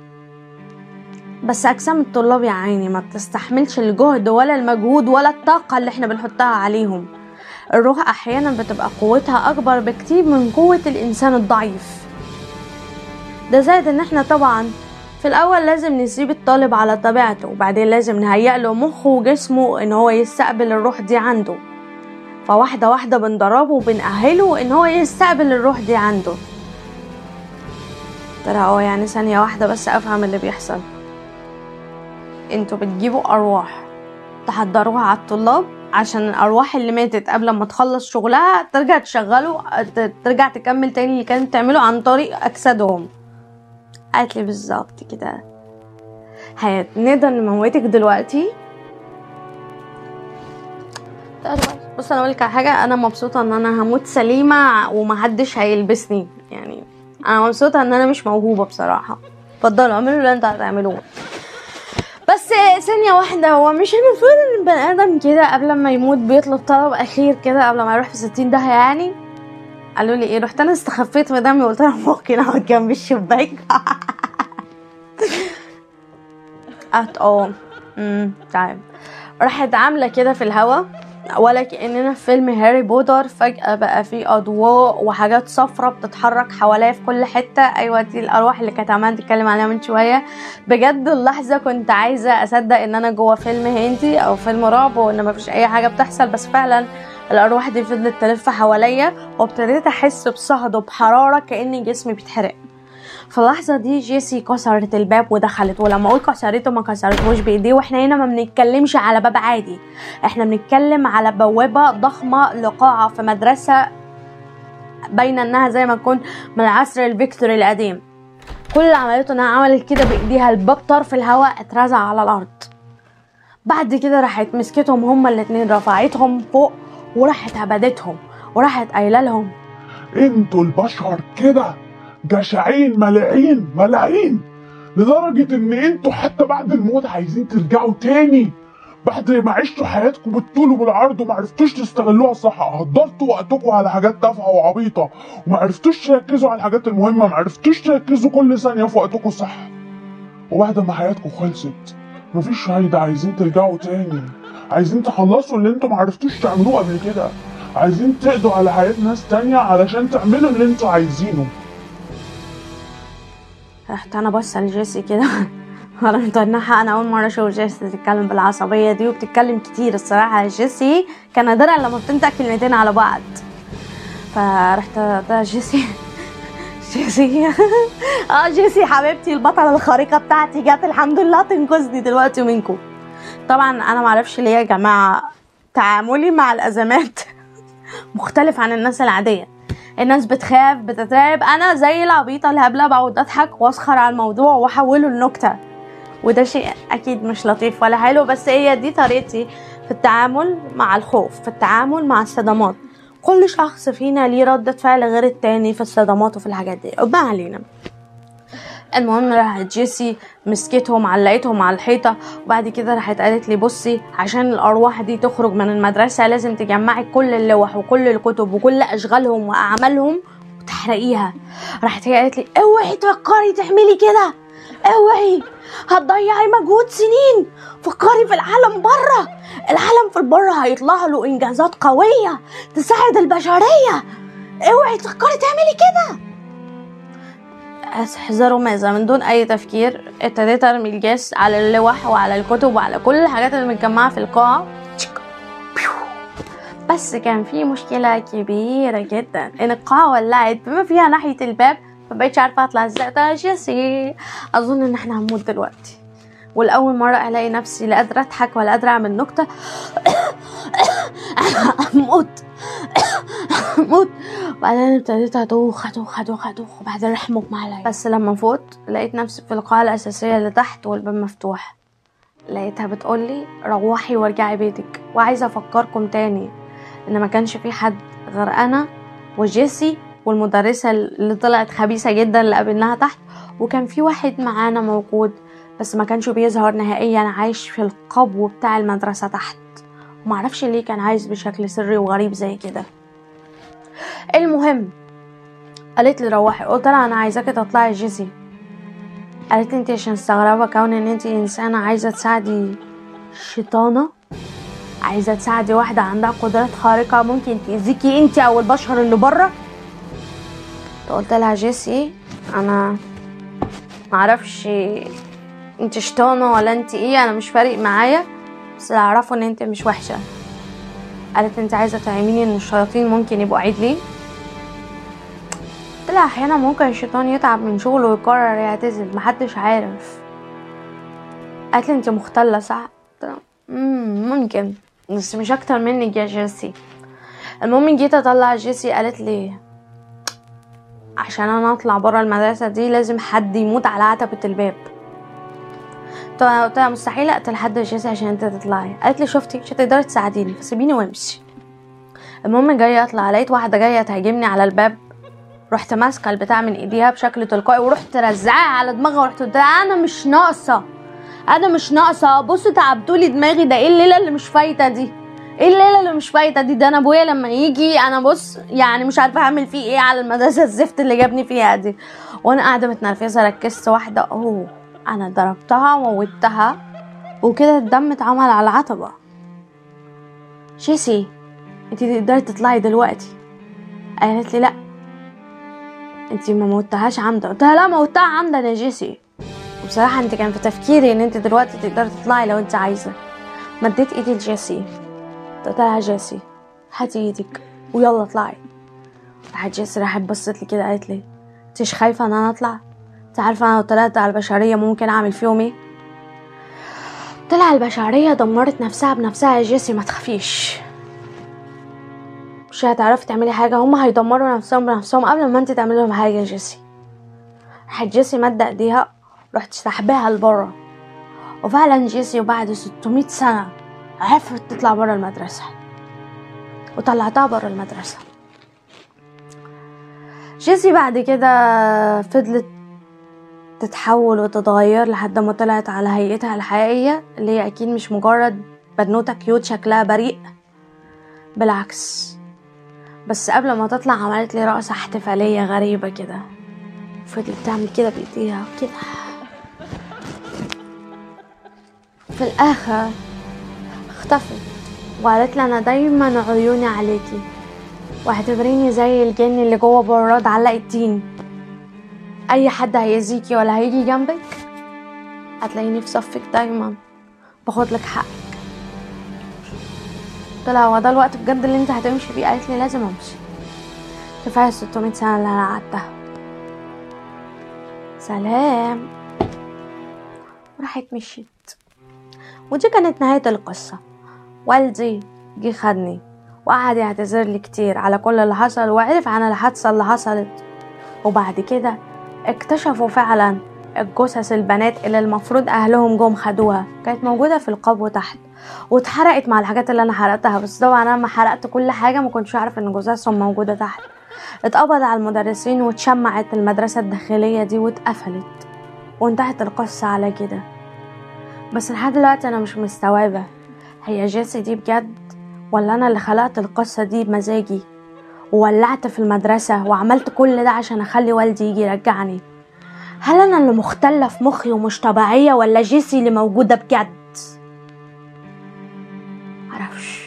Speaker 1: بس أجسام الطلاب يا عيني ما بتستحملش الجهد ولا المجهود ولا الطاقة اللي احنا بنحطها عليهم الروح أحيانا بتبقى قوتها أكبر بكتير من قوة الإنسان الضعيف ده زائد إن احنا طبعا في الأول لازم نسيب الطالب على طبيعته وبعدين لازم نهيأ له مخه وجسمه إن هو يستقبل الروح دي عنده فواحدة واحدة بندربه وبنأهله إن هو يستقبل الروح دي عنده ترى هو يعني ثانية واحدة بس أفهم اللي بيحصل انتوا بتجيبوا أرواح تحضروها على الطلاب عشان الأرواح اللي ماتت قبل ما تخلص شغلها ترجع تشغله ترجع تكمل تاني اللي كانت تعمله عن طريق أجسادهم قالت لي بالظبط كده نقدر نموتك دلوقتي بص انا اقولك على حاجه انا مبسوطه ان انا هموت سليمه ومحدش هيلبسني يعني انا مبسوطه ان انا مش موهوبه بصراحه اتفضلوا اعملوا اللي انتوا هتعملوه بس ثانية واحدة هو مش المفروض ان البني ادم كده قبل ما يموت بيطلب طلب اخير كده قبل ما يروح في ستين ده يعني قالوا لي ايه رحت انا استخفيت في دمي وقلت لهم ممكن اقعد جنب الشباك قالت اه امم طيب راحت عاملة كده في الهوا ولا كأننا في فيلم هاري بوتر فجأة بقى في أضواء وحاجات صفرة بتتحرك حواليا في كل حتة أيوة دي الأرواح اللي كانت عمالة تتكلم عليها من شوية بجد اللحظة كنت عايزة أصدق إن أنا جوه فيلم هندي أو فيلم رعب وإن مفيش أي حاجة بتحصل بس فعلا الأرواح دي فضلت تلف حواليا وابتديت أحس بصهد وبحرارة كأن جسمي بيتحرق في اللحظة دي جيسي كسرت الباب ودخلت ولما اقول كسرته ما كسرتهوش بايديه واحنا هنا ما بنتكلمش على باب عادي احنا بنتكلم على بوابة ضخمة لقاعة في مدرسة باينة انها زي ما تكون من العصر الفيكتوري القديم كل اللي عملته انها عملت كده بايديها الباب طرف الهواء اترزع على الارض بعد كده راحت مسكتهم هما الاتنين رفعتهم فوق وراحت هبدتهم وراحت قايله لهم
Speaker 2: انتوا البشر كده جشعين ملاعين ملاعين لدرجة ان انتوا حتى بعد الموت عايزين ترجعوا تاني بعد ما عشتوا حياتكم بالطول وبالعرض وما عرفتوش تستغلوها صح هدرتوا وقتكم على حاجات تافهه وعبيطه وما عرفتوش تركزوا على الحاجات المهمه ما عرفتوش تركزوا كل ثانيه في وقتكم صح وبعد ما حياتكم خلصت مفيش فايده عايزين ترجعوا تاني عايزين تخلصوا اللي انتوا ما عرفتوش تعملوه قبل كده عايزين تقضوا على حياة ناس تانية علشان تعملوا اللي انتوا عايزينه
Speaker 1: رحت انا بص لجيسي كده وانا متنحة انا اول مرة اشوف جيسي تتكلم بالعصبية دي وبتتكلم كتير الصراحة جيسي كان نادرا لما بتنطق كلمتين على بعض فرحت ده جيسي جيسي اه جيسي حبيبتي البطلة الخارقة بتاعتي جت الحمد لله تنقذني دلوقتي منكم طبعا انا معرفش ليه يا جماعة تعاملي مع الازمات مختلف عن الناس العادية الناس بتخاف بتترعب انا زي العبيطه الهبله بقعد اضحك واسخر على الموضوع واحوله لنكته وده شيء اكيد مش لطيف ولا حلو بس هي دي طريقتي في التعامل مع الخوف في التعامل مع الصدمات كل شخص فينا ليه ردة فعل غير التاني في الصدمات وفي الحاجات دي ما علينا المهم راحت جيسي مسكتهم علقتهم على الحيطه وبعد كده راحت قالت لي بصي عشان الارواح دي تخرج من المدرسه لازم تجمعي كل اللوح وكل الكتب وكل اشغالهم واعمالهم وتحرقيها راحت هي قالت لي اوعي تفكري تعملي كده اوعي هتضيعي مجهود سنين فكري في العالم بره العالم في البره هيطلع له انجازات قويه تساعد البشريه اوعي تفكري تعملي كده احذروا ماذا من دون اي تفكير ابتديت ارمي الجاس على اللوح وعلى الكتب وعلى كل الحاجات اللي متجمعه في القاعه بس كان في مشكلة كبيرة جدا ان القاعة ولعت بما فيها ناحية الباب مبقتش عارفة اطلع ازاي قلت لها جيسي اظن ان احنا هنموت دلوقتي والأول مرة ألاقي نفسي لا قادرة أضحك ولا قادرة أعمل نكتة موت موت وبعدين ابتديت أدوخ أدوخ أدوخ أدوخ وبعدين راح مغمى عليا بس لما فوت لقيت نفسي في القاعة الأساسية اللي تحت والباب مفتوح لقيتها بتقولي روحي وارجعي بيتك وعايزة أفكركم تاني إن ما كانش في حد غير أنا وجيسي والمدرسة اللي طلعت خبيثة جدا اللي قابلناها تحت وكان في واحد معانا موجود بس ما كانش بيظهر نهائيا عايش في القبو بتاع المدرسة تحت ومعرفش ليه كان عايش بشكل سري وغريب زي كده المهم قالت لي روحي قلت لها انا عايزاكي تطلعي جيسي قالت لي انت عشان مستغربة كون ان انت انسانة عايزة تساعدي شيطانة عايزة تساعدي واحدة عندها قدرات خارقة ممكن تأذيكي انت او البشر اللي بره قلت لها جيسي انا معرفش انت شيطانة ولا انت ايه انا مش فارق معايا بس اللي اعرفه ان انت مش وحشة قالت انت عايزة تعلميني ان الشياطين ممكن يبقوا عيد ليه قلت لها احيانا ممكن الشيطان يتعب من شغله ويقرر يعتزل محدش عارف قالت لي انت مختلة صح قلت لها "مم، ممكن بس مش اكتر منك يا جيسي المهم جيت اطلع جيسي قالت لي عشان انا اطلع برا المدرسة دي لازم حد يموت على عتبة الباب قلت لها قلت لها مستحيل اقتل حد جيسي عشان انت تطلعي قالت لي شفتي مش هتقدري تساعديني فسيبيني وامشي المهم جايه اطلع لقيت واحده جايه تهاجمني على الباب رحت ماسكه البتاع من ايديها بشكل تلقائي ورحت رزعاها على دماغها ورحت قلت لها انا مش ناقصه انا مش ناقصه بصوا تعبتولي دماغي ده ايه الليله اللي مش فايته دي ايه الليله اللي مش فايته دي ده انا ابويا لما يجي انا بص يعني مش عارفه اعمل فيه ايه على المدرسه الزفت اللي جابني فيها دي وانا قاعده متنرفزه ركزت واحده اوه انا ضربتها وموتها وكده الدم اتعمل على العتبه جيسي انت تقدري تطلعي دلوقتي قالت لي لا انت ما موتهاش عمدا قلت لها لا موتها عمدا يا جيسي وبصراحه انت كان في تفكيري ان انت دلوقتي تقدري تطلعي لو انت عايزه مديت ايدي لجيسي قلت لها جيسي هاتي ايدك ويلا اطلعي راحت جيسي راحت بصت لي كده قالت لي انت مش خايفه ان انا اطلع انت عارفه انا لو طلعت على البشريه ممكن اعمل فيهم ايه طلع البشريه دمرت نفسها بنفسها يا جيسي ما تخافيش مش هتعرفي تعملي حاجه هما هيدمروا نفسهم بنفسهم قبل ما انت تعملي لهم حاجه يا جيسي راحت جيسي مادة ايديها رحت سحباها لبره وفعلا جيسي وبعد 600 سنة عرفت تطلع برا المدرسة وطلعتها برا المدرسة جيسي بعد كده فضلت تتحول وتتغير لحد ما طلعت على هيئتها الحقيقية اللي هي أكيد مش مجرد بنوتة كيوت شكلها بريء بالعكس بس قبل ما تطلع عملت لي رقصة احتفالية غريبة كده فضلت تعمل كده بإيديها كده في الآخر اختفت وقالت لي أنا دايما عيوني عليكي واعتبريني زي الجن اللي جوه براد علق التين أي حد هيأذيكي ولا هيجي جنبك هتلاقيني في صفك دايما باخد لك حقك قلت لها هو ده الوقت بجد اللي انت هتمشي فيه قالت لي لازم امشي كفايه 600 سنه اللي انا قعدتها سلام راحت مشيت ودي كانت نهاية القصة والدي جه خدني وقعد يعتذر لي كتير على كل اللي حصل وعرف عن الحادثة اللي حصلت وبعد كده اكتشفوا فعلا الجثث البنات اللي المفروض اهلهم جم خدوها كانت موجودة في القبو تحت واتحرقت مع الحاجات اللي انا حرقتها بس طبعا انا لما حرقت كل حاجة ما كنتش اعرف ان جثثهم موجودة تحت اتقبض على المدرسين واتشمعت المدرسة الداخلية دي واتقفلت وانتهت القصة على كده بس لحد دلوقتي انا مش مستوعبة هي جيسي دي بجد ولا انا اللي خلقت القصة دي بمزاجي وولعت في المدرسة وعملت كل ده عشان أخلي والدي يجي يرجعني هل أنا اللي مختلة في مخي ومش طبيعية ولا جيسي اللي موجودة بجد؟ معرفش